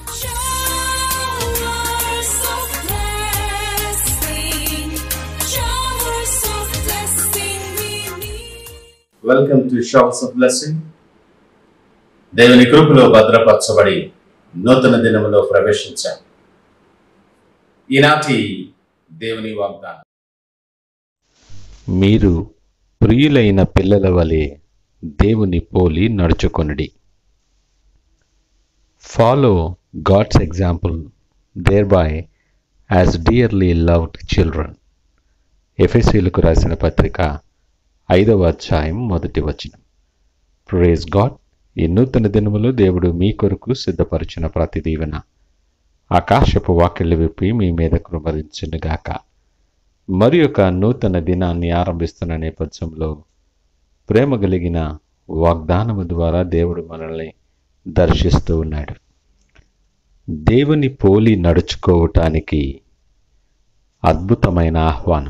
Showers of blessing, showers of blessing we need. Welcome to showers of blessing దేవుని కృపలో భద్రపరచబడి నూతన దినములో ప్రవేశించాం ఈనాటి దేవుని వాగ్దానం మీరు ప్రియులైన పిల్లల వలె దేవుని పోలి నడుచుకొనుడి follow God's example thereby as dearly loved children ఎఫ్ఎస్సీలకు రాసిన పత్రిక ఐదవ అధ్యాయం మొదటి వచనం ప్రేజ్ గాడ్ ఈ నూతన దినములో దేవుడు మీ కొరకు సిద్ధపరిచిన ప్రతి దీవెన ఆకాశపు వాకిళ్ళు విప్పి మీ మీద కృమరించునుగాక మరి ఒక నూతన దినాన్ని ఆరంభిస్తున్న నేపథ్యంలో ప్రేమ కలిగిన వాగ్దానము ద్వారా దేవుడు మనల్ని దర్శిస్తూ ఉన్నాడు దేవుని పోలి నడుచుకోవటానికి అద్భుతమైన ఆహ్వానం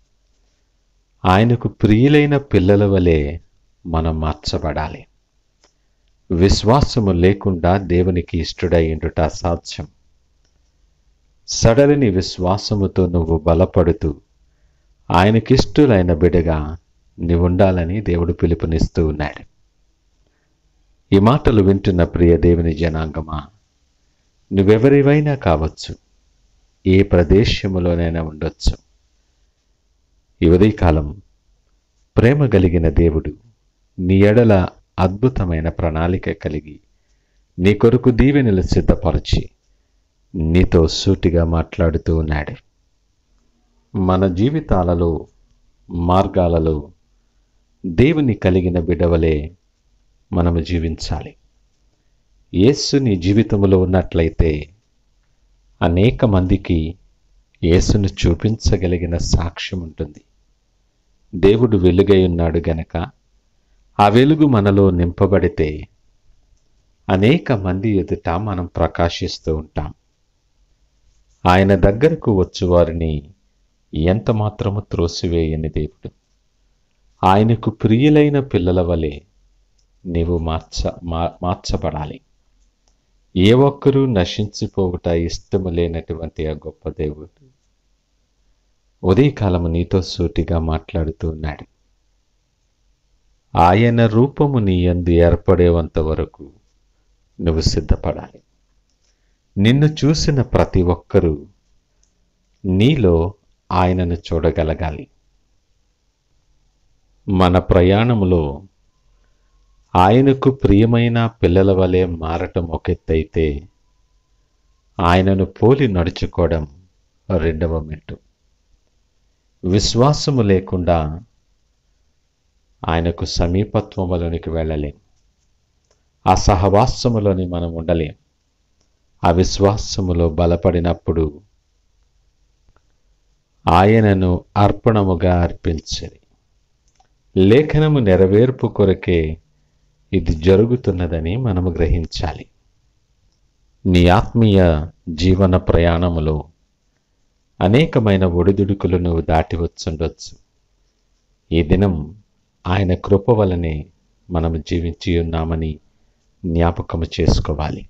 ఆయనకు ప్రియులైన పిల్లల వలె మనం మార్చబడాలి విశ్వాసము లేకుండా దేవునికి ఇష్టడై ఉండుట అసాధ్యం సడలిని విశ్వాసముతో నువ్వు బలపడుతూ ఆయనకిష్టులైన బిడగా నీవుండాలని దేవుడు పిలుపునిస్తూ ఉన్నాడు ఈ మాటలు వింటున్న ప్రియ దేవుని జనాంగమా నువ్వెవరివైనా కావచ్చు ఏ ప్రదేశములోనైనా ఉండొచ్చు ఈ ఉదయకాలం ప్రేమ కలిగిన దేవుడు నీ ఎడల అద్భుతమైన ప్రణాళిక కలిగి నీ కొరకు దీవెనలు సిద్ధపరచి నీతో సూటిగా మాట్లాడుతూ ఉన్నాడు మన జీవితాలలో మార్గాలలో దేవుని కలిగిన బిడవలే మనము జీవించాలి యేసు నీ జీవితంలో ఉన్నట్లయితే అనేక మందికి యేసును చూపించగలిగిన సాక్ష్యం ఉంటుంది దేవుడు వెలుగై ఉన్నాడు గనక ఆ వెలుగు మనలో నింపబడితే అనేక మంది ఎదుట మనం ప్రకాశిస్తూ ఉంటాం ఆయన దగ్గరకు వచ్చేవారిని ఎంత మాత్రము త్రోసివేయని దేవుడు ఆయనకు ప్రియులైన పిల్లల వలె నీవు మార్చ మా- మార్చబడాలి ఏ ఒక్కరూ నశించిపోవుట ఇష్టము లేనటువంటి ఆ గొప్ప దేవుడు ఉదయకాలము నీతో సూటిగా మాట్లాడుతూ ఉన్నాడు ఆయన రూపము నీ యందు ఏర్పడేంత వరకు నువ్వు సిద్ధపడాలి నిన్ను చూసిన ప్రతి ఒక్కరూ నీలో ఆయనను చూడగలగాలి మన ప్రయాణములో ఆయనకు ప్రియమైన పిల్లల వలె మారటం ఒక ఎత్తైతే ఆయనను పోలి నడుచుకోవడం రెండవ మెట్టు విశ్వాసము లేకుండా ఆయనకు సమీపత్వములోనికి వెళ్ళలేం ఆ సహవాసములోని మనం ఉండలేం ఆ విశ్వాసములో బలపడినప్పుడు ఆయనను అర్పణముగా అర్పించరి లేఖనము నెరవేర్పు కొరకే ఇది జరుగుతున్నదని మనము గ్రహించాలి నీ ఆత్మీయ జీవన ప్రయాణములో అనేకమైన ఒడిదుడుకులు నువ్వు దాటి వచ్చుండొచ్చు ఈ దినం ఆయన కృప వలనే మనము జీవించి ఉన్నామని జ్ఞాపకము చేసుకోవాలి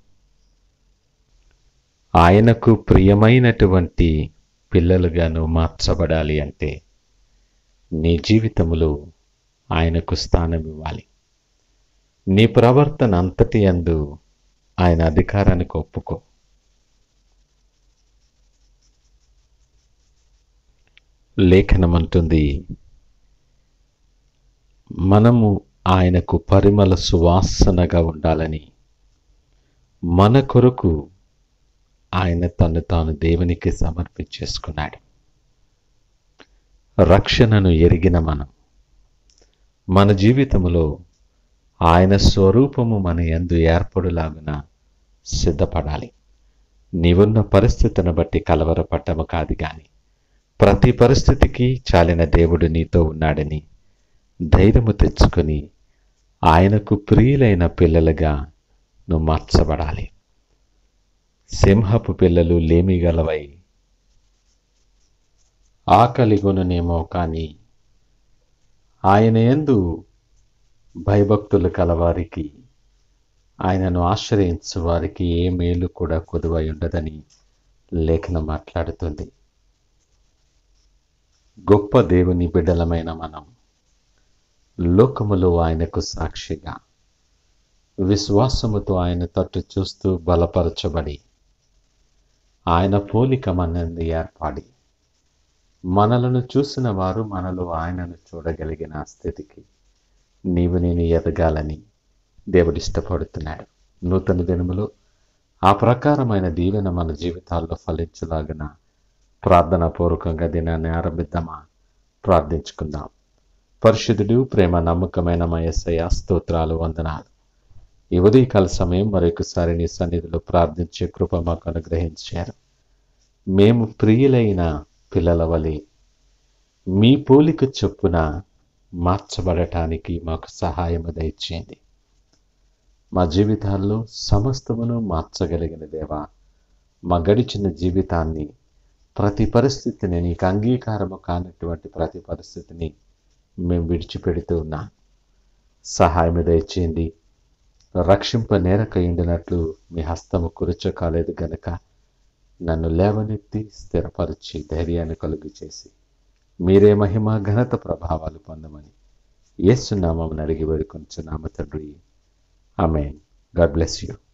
ఆయనకు ప్రియమైనటువంటి పిల్లలుగా నువ్వు మార్చబడాలి అంటే నీ జీవితములో ఆయనకు స్థానం ఇవ్వాలి నీ ప్రవర్తన అంతటి అందు ఆయన అధికారానికి ఒప్పుకో లేఖనమంటుంది మనము ఆయనకు పరిమళ సువాసనగా ఉండాలని మన కొరకు ఆయన తను తాను దేవునికి సమర్పించేసుకున్నాడు రక్షణను ఎరిగిన మనం మన జీవితములో ఆయన స్వరూపము మన యందు ఏర్పడులాగున సిద్ధపడాలి నీవున్న పరిస్థితిని బట్టి కలవరపట్టము కాదు గాని ప్రతి పరిస్థితికి చాలిన దేవుడు నీతో ఉన్నాడని ధైర్యము తెచ్చుకొని ఆయనకు ప్రియులైన పిల్లలుగా నువ్వు మార్చబడాలి సింహపు పిల్లలు లేమిగలవై ఆకలిగొనునేమో కానీ ఆయన యందు భయభక్తులు కలవారికి ఆయనను ఆశ్రయించు వారికి ఏ మేలు కూడా కొదువై ఉండదని లేఖనం మాట్లాడుతుంది గొప్ప దేవుని బిడ్డలమైన మనం లోకములో ఆయనకు సాక్షిగా విశ్వాసముతో ఆయన తట్టు చూస్తూ బలపరచబడి ఆయన పోలిక మనంది ఏర్పడి మనలను చూసిన వారు మనలో ఆయనను చూడగలిగిన స్థితికి నీవు నేను ఎదగాలని దేవుడు ఇష్టపడుతున్నాడు నూతన దినములో ఆ ప్రకారమైన దీవెన మన జీవితాల్లో ఫలించులాగిన ప్రార్థనా పూర్వకంగా దినాన్ని ఆరంభిద్దామా ప్రార్థించుకుందాం పరిశుద్ధుడు ప్రేమ నమ్మకమైన మా ఎస్ఐ స్తోత్రాలు వందనాలు ఈ ఉదయకాల సమయం మరొకసారి నీ సన్నిధిలో ప్రార్థించే కృప మాకు అనుగ్రహించారు మేము ప్రియులైన పిల్లల వలె మీ పోలిక చొప్పున మార్చబడటానికి మాకు సహాయం దయచేయండి మా జీవితాల్లో సమస్తమును మార్చగలిగిన దేవా మా గడిచిన జీవితాన్ని ప్రతి పరిస్థితిని నీకు అంగీకారము కానటువంటి ప్రతి పరిస్థితిని మేము విడిచిపెడుతూ ఉన్నాం సహాయం దయచేయండి రక్షింప నేరక ఉండినట్లు మీ హస్తము కురుచ కాలేదు గనక నన్ను లేవనెత్తి స్థిరపరిచి ధైర్యాన్ని కలుగు చేసి మీరే మహిమ ఘనత ప్రభావాలు పొందమని యేసునామం అడిగి వేడుకొంచున్నాము తండ్రి ఆమెన్ గాడ్ బ్లెస్ యూ